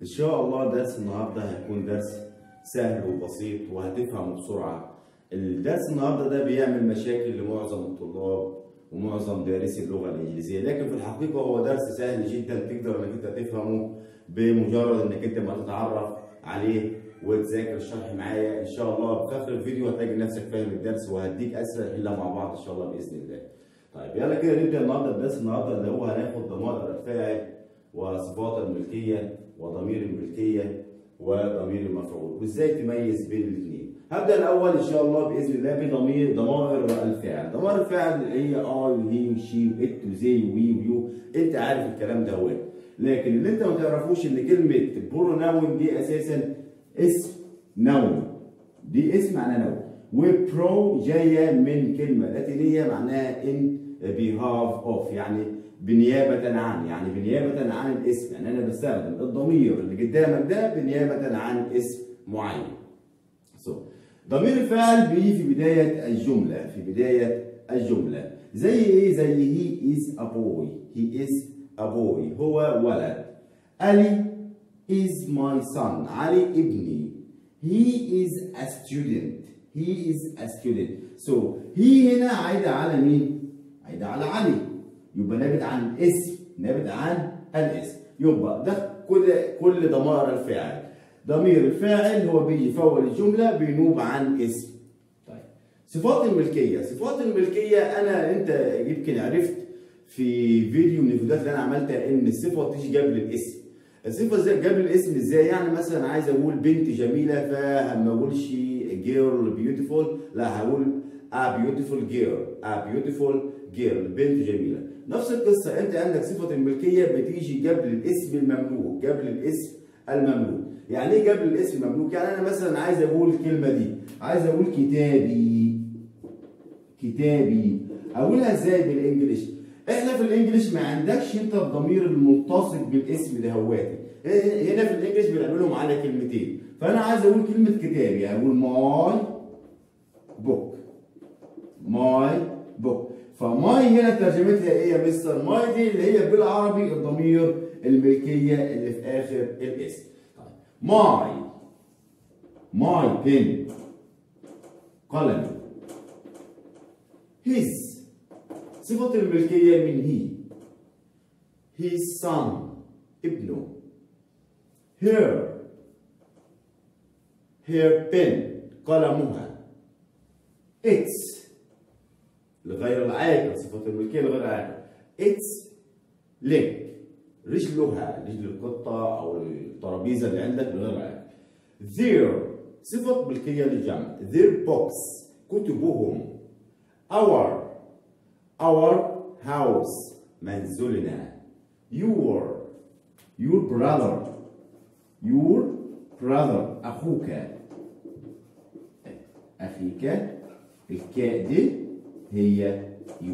إن شاء الله درس النهاردة هيكون درس سهل وبسيط وهتفهمه بسرعة الدرس النهاردة ده بيعمل مشاكل لمعظم الطلاب ومعظم دارسي اللغة الإنجليزية لكن في الحقيقة هو درس سهل جدا تقدر إنك أنت تفهمه بمجرد إنك أنت ما تتعرف عليه وتذاكر الشرح معايا إن شاء الله في آخر الفيديو هتلاقي نفسك فاهم الدرس وهديك أسئلة نحلها مع بعض إن شاء الله بإذن الله. طيب يلا كده نبدأ النهارده الدرس النهارده اللي هو هناخد ضمائر الفاعل وصفات الملكية وضمير الملكية وضمير المفعول وازاي تميز بين الاثنين هبدا الاول ان شاء الله باذن الله بضمير ضمائر الفاعل ضمائر الفاعل اللي هي اي وهي وشي وات وزي وي ويو انت عارف الكلام ده هو لكن اللي انت ما تعرفوش ان كلمه بروناون دي اساسا اسم نون دي اسم معناه نون وبرو جايه من كلمه لاتينيه معناها ان بيهاف اوف يعني بنيابة عن يعني بنيابة عن الاسم يعني أنا بستخدم الضمير اللي قدامك ده بنيابة عن اسم معين. So. ضمير الفاعل بيجي في بداية الجملة في بداية الجملة زي إيه؟ زي he is a boy he is a boy هو ولد. علي is my son علي ابني. He is a student he is a student. So he هنا عايدة على مين؟ عايدة على علي. يبقى نابت عن اسم نابت عن الاسم يبقى ده كل كل ضمائر الفاعل ضمير الفاعل هو بيجي في اول الجمله بينوب عن اسم طيب صفات الملكيه صفات الملكيه انا انت يمكن عرفت في فيديو من الفيديوهات اللي انا عملتها ان الصفه تيجي قبل الاسم الصفه ازاي قبل الاسم ازاي يعني مثلا عايز اقول بنت جميله فما اقولش جيرل بيوتيفول لا هقول a beautiful girl a beautiful girl بنت جميله نفس القصه انت عندك صفه الملكيه بتيجي قبل الاسم المملوك قبل الاسم المملوك يعني ايه قبل الاسم المملوك يعني انا مثلا عايز اقول الكلمه دي عايز اقول كتابي كتابي اقولها ازاي بالانجلش احنا في الانجليش ما عندكش انت الضمير الملتصق بالاسم ده هواتي هنا في الانجليش بنعملهم على كلمتين فانا عايز اقول كلمه كتابي اقول ماي بوك ماي بوك فماي هنا ترجمتها ايه يا مستر ماي دي اللي هي بالعربي الضمير الملكيه اللي في اخر الاسم ماي ماي بن قلم his صفة الملكية من هي his son ابنه her her pen قلمها its لغير العاقل صفة الملكية لغير العاقل its leg رجلها رجل القطة أو الترابيزة اللي عندك لغير العاقل their صفة ملكية للجمع their books كتبهم our our house منزلنا your your brother your brother أخوك أخيك الكاء دي هي يو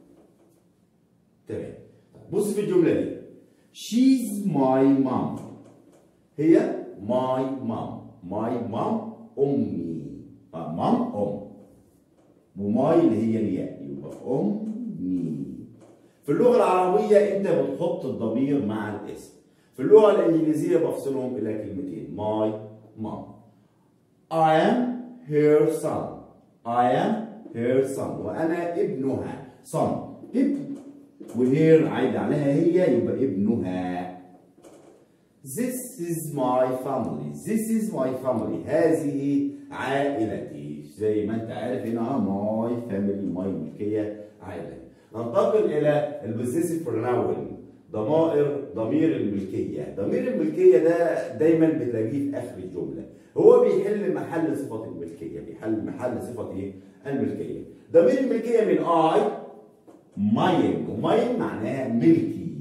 تمام بص في الجملة دي she's my mom هي my mom my mom أمي مام أم وماي اللي هي الياء يبقى أمي في اللغة العربية أنت بتحط الضمير مع الاسم في اللغة الإنجليزية بفصلهم إلى كلمتين my mom I am her son I am her son وأنا ابنها son ابن وهير عايد عليها هي يبقى ابنها This is my family This is my family هذه عائلتي زي ما انت عارف هنا my family my ملكية عائلة ننتقل إلى البوزيسيف بروناون ضمائر ضمير الملكية ضمير الملكية ده دايما بتلاقيه في آخر الجملة هو بيحل محل صفة الملكية بيحل محل صفة ايه؟ الملكية ضمير الملكية من I mine وماين معناها ملكي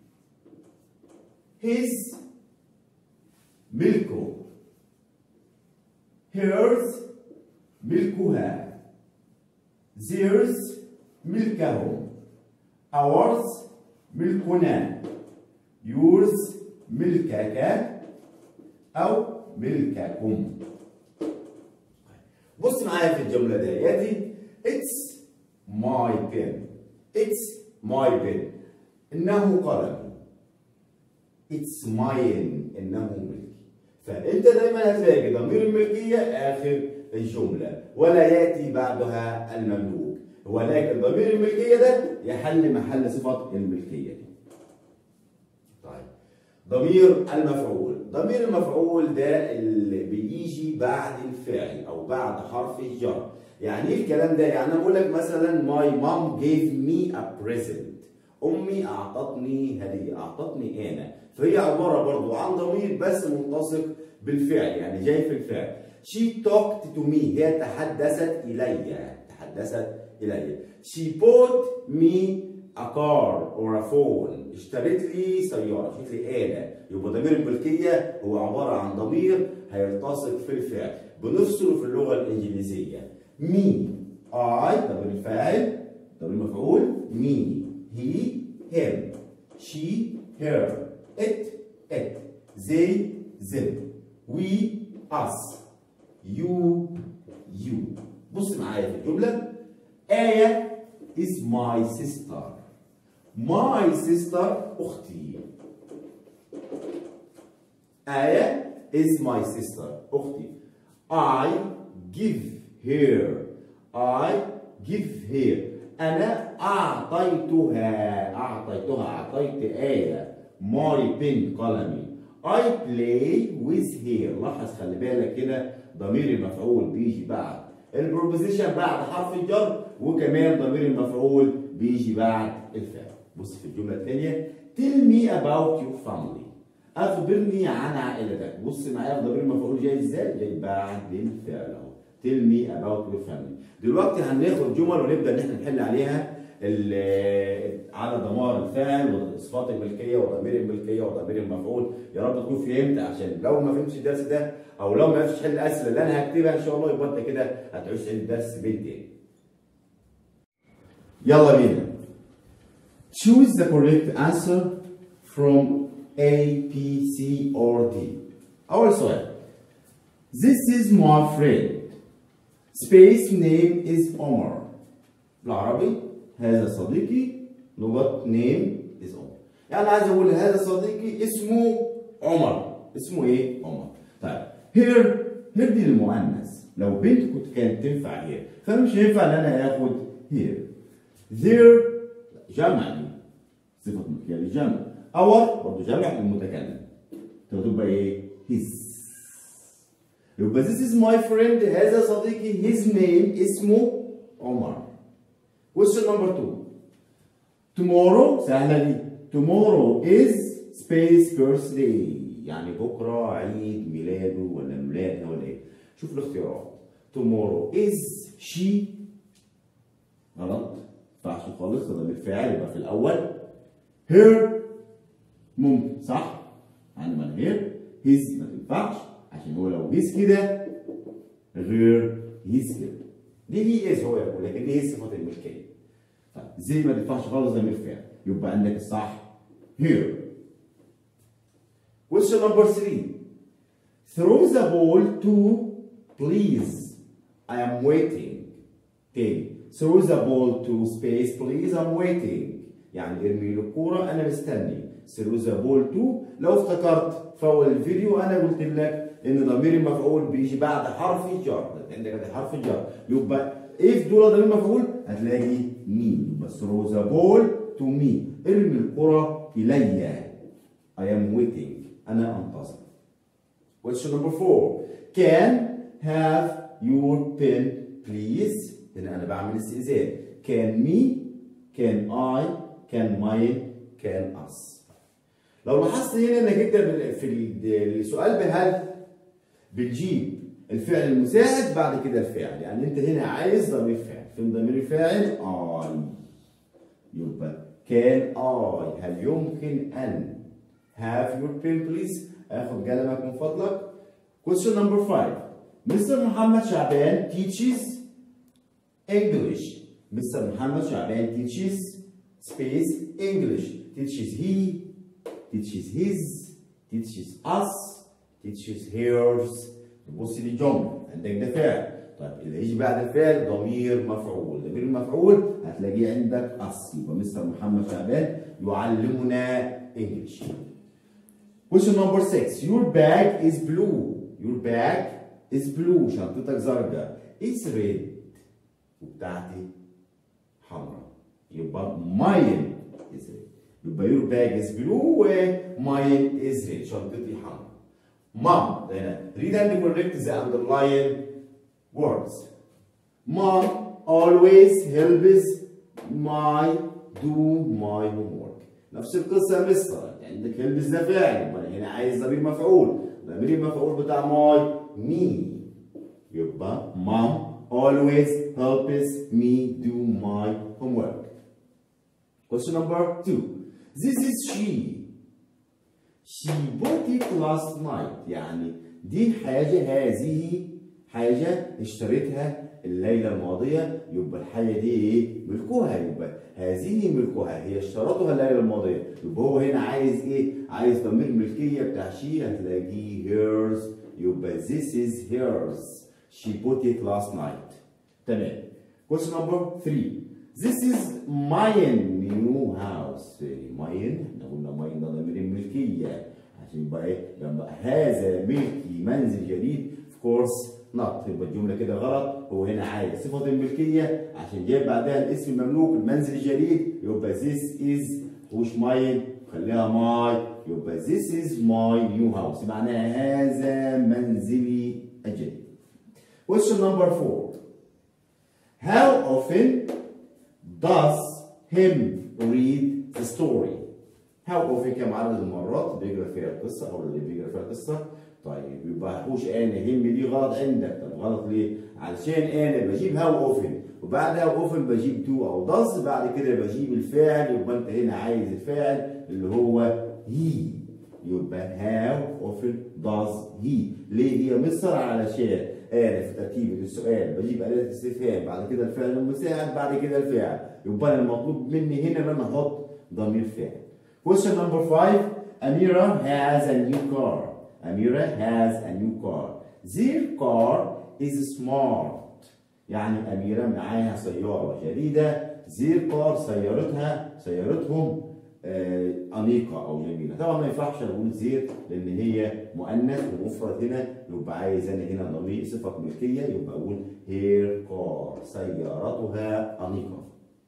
his ملكه hers ملكها theirs ملكهم ours ملكنا yours ملكك أو ملككم بص معايا في الجملة دي it's my pen it's my pen إنه قلم it's mine انه ملكي فانت دايما هتلاقي ضمير الملكيه اخر الجمله ولا ياتي بعدها المملوك ولكن ضمير الملكيه ده يحل محل صفه الملكيه دي طيب ضمير المفعول ضمير المفعول ده اللي بيجي بعد الفعل او بعد حرف الجر يعني ايه الكلام ده يعني انا بقول لك مثلا my mom gave me a present امي اعطتني هديه اعطتني انا فهي عباره برضو عن ضمير بس ملتصق بالفعل يعني جاي في الفعل she talked to me هي تحدثت الي تحدثت الي she bought me a car or a phone اشتريت لي سياره اشتريت لي آلة يبقى ضمير الملكيه هو عباره عن ضمير هيلتصق في الفعل بنفصله في اللغه الانجليزيه me I ضمير الفاعل ضمير المفعول me he him she her it it they them we us you you بص معايا في الجملة آية is my sister my sister أختي آية is my sister أختي I give her I give her أنا أعطيتها أعطيتها أعطيت آية my pen قلمي I play with her لاحظ خلي بالك كده ضمير المفعول بيجي بعد البروبوزيشن بعد حرف الجر وكمان ضمير المفعول بيجي بعد الفعل بص في الجمله الثانيه tell me about your family اخبرني عن عائلتك بص معايا في ضمير المفعول جاي ازاي جاي بعد الفعل اهو tell me about your family دلوقتي هناخد جمل ونبدا ان احنا نحل عليها على ضمائر الفاعل وصفات الملكيه وضمير الملكيه وضمير المفعول يا رب تكون فهمت عشان لو ما فهمتش الدرس ده او لو ما عرفتش تحل الاسئله اللي انا هكتبها ان شاء الله يبقى انت كده هتعوز تعيد الدرس بين تاني. يلا بينا. Choose the correct answer from A, B, C or D. أول سؤال. This is my friend. Space name is Omar. بالعربي هذا صديقي لغة نيم is عمر يعني عايز اقول هذا صديقي اسمه عمر اسمه ايه عمر طيب هير هير دي المؤنث لو بنت كنت كانت تنفع هير فمش هينفع ان انا اخد هير their جمع دي صفة ملكية للجمع اور برضه جمع المتكلم تبقى ايه his يبقى this is my friend هذا صديقي his name اسمه عمر question number two tomorrow سهلة دي tomorrow is space birthday يعني بكرة عيد ميلاده ولا ميلادها ولا ايه شوف الاختيارات tomorrow is she غلط ينفعش خالص ده بالفعل يبقى في الأول her ممكن صح عندنا her his ما تنفعش عشان هو لو his كده غير his كده دي هي از هو يقول لكن دي هي صفة الملكية طيب زي ما تنفعش خالص ضمير فعل يبقى عندك الصح here question number three throw the ball to please I am waiting تاني throw the ball to space please I'm waiting يعني ارمي له الكورة أنا مستني throw the ball to لو افتكرت في أول الفيديو أنا قلت لك إن ضمير المفعول بيجي بعد حرف الجر عندك حرف الجر يبقى إيه في دول ضمير مفعول هتلاقي مي يبقى throw the ball to me ارمي الكرة إلي I am waiting أنا أنتظر question number four can have your pen please هنا أنا بعمل استئذان can me can I can mine can us لو لاحظت هنا انك انت في السؤال بهل بتجيب الفعل المساعد بعد كده الفعل يعني انت هنا عايز ضمير فاعل فين ضمير الفاعل اي يبقى كان اي هل يمكن ان have your pen please اخد قلمك من فضلك question number 5 مستر محمد شعبان teaches English مستر محمد شعبان teaches space English teaches he teaches his teaches us teaches hers تبص دي جمله عندك ده فعل طيب اللي يجي بعد الفعل ضمير مفعول ضمير المفعول هتلاقيه عندك us يبقى مستر محمد شعبان يعلمنا انجلش Question number six. Your bag is blue. Your bag is blue. شنطتك زرقاء. It's red. وبتاعتي حمراء. يبقى mine is red. يبقى your bag is blue و mine is red. شنطتي حمراء. Mom. هنا read and correct the underlying words. Mom always helps my do my homework. نفس القصة يا مستر عندك هلبس ده فاعل يبقى هنا عايز ضمير مفعول ضمير المفعول بتاع ماي مي يبقى mom always helps me do my homework question number two this is she she bought it last night يعني دي حاجة هذه حاجة اشتريتها الليلة الماضية يبقى الحاجة دي ايه؟ ملكها يبقى هذه ملكها هي اشترتها الليلة الماضية يبقى هو هنا عايز ايه؟ عايز ضمير ملكية بتاع شي هتلاقيه hers يبقى this is hers she bought it last night تمام question number three this is mine new house mine احنا قلنا mine ده ضمير الملكية عشان يبقى ايه؟ يبقى هذا ملكي منزل جديد of course not يبقى الجمله كده غلط هو هنا عايز صفه الملكيه عشان جايب بعدها الاسم المملوك المنزل الجديد يبقى this is مش mine خليها ماي يبقى this is my new house معناها هذا منزلي الجديد question number four how often does him read the story how often كم عدد المرات بيقرا فيها القصه او اللي بيقرا فيها القصه طيب يبقى حوش انا هم دي غلط عندك طب غلط ليه؟ علشان انا بجيب هاو اوفن وبعد هاو اوفن بجيب تو او داز بعد كده بجيب الفاعل يبقى انت هنا عايز الفاعل اللي هو هي يبقى هاو اوفن داز هي ليه هي مصر علشان انا في ترتيب السؤال بجيب اداه استفهام بعد كده الفعل المساعد بعد كده الفاعل يبقى انا المطلوب مني هنا ان انا احط ضمير فاعل question number 5 Amira has a new car Amira has a new car. Their car is smart. يعني أميرة معاها سيارة جديدة. Their car سيارتها سيارتهم آه أنيقة أو جميلة. طبعا ما ينفعش أقول زير لأن هي مؤنث ومفرد هنا يبقى عايز أنا هنا ضمير صفة ملكية يبقى أقول her car سيارتها أنيقة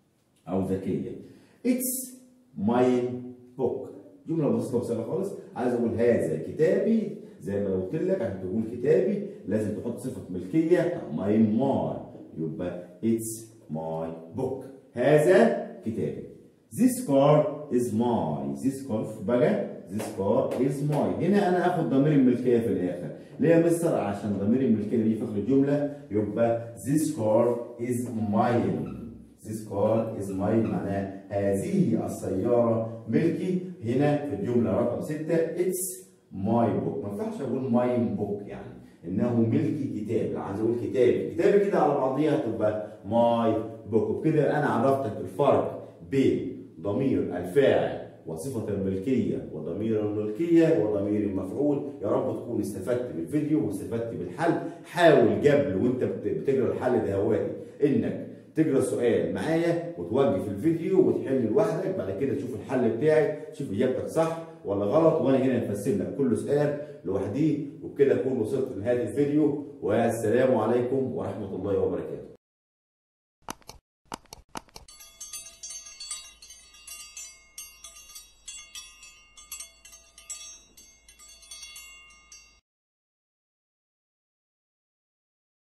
أو ذكية. It's my book. جمله بسيطه وسهله خالص عايز اقول هذا كتابي زي ما قلت لك عشان تقول كتابي لازم تحط صفه ملكيه ماي ماي يبقى اتس ماي بوك هذا كتابي This car is mine. This car بقى This car is mine. هنا أنا آخد ضمير الملكية في الآخر. ليه يا مستر؟ عشان ضمير الملكية اللي في آخر الجملة يبقى This car is mine. This car is mine معناها هذه السيارة ملكي هنا في الجملة رقم 6 It's my book ما ينفعش أقول my book يعني إنه ملكي كتاب عايز أقول كتابي كتابي كده على بعضيها تبقى my book وبكده أنا عرفتك الفرق بين ضمير الفاعل وصفة الملكية وضمير الملكية وضمير المفعول يا رب تكون استفدت بالفيديو واستفدت بالحل حاول قبل وانت بتقرا الحل ده هواتي انك تقرا السؤال معايا وتوقف الفيديو وتحل لوحدك بعد كده تشوف الحل بتاعي تشوف اجابتك صح ولا غلط وانا هنا هفسر لك كل سؤال لوحديه وبكده اكون وصلت لنهايه الفيديو والسلام عليكم ورحمه الله وبركاته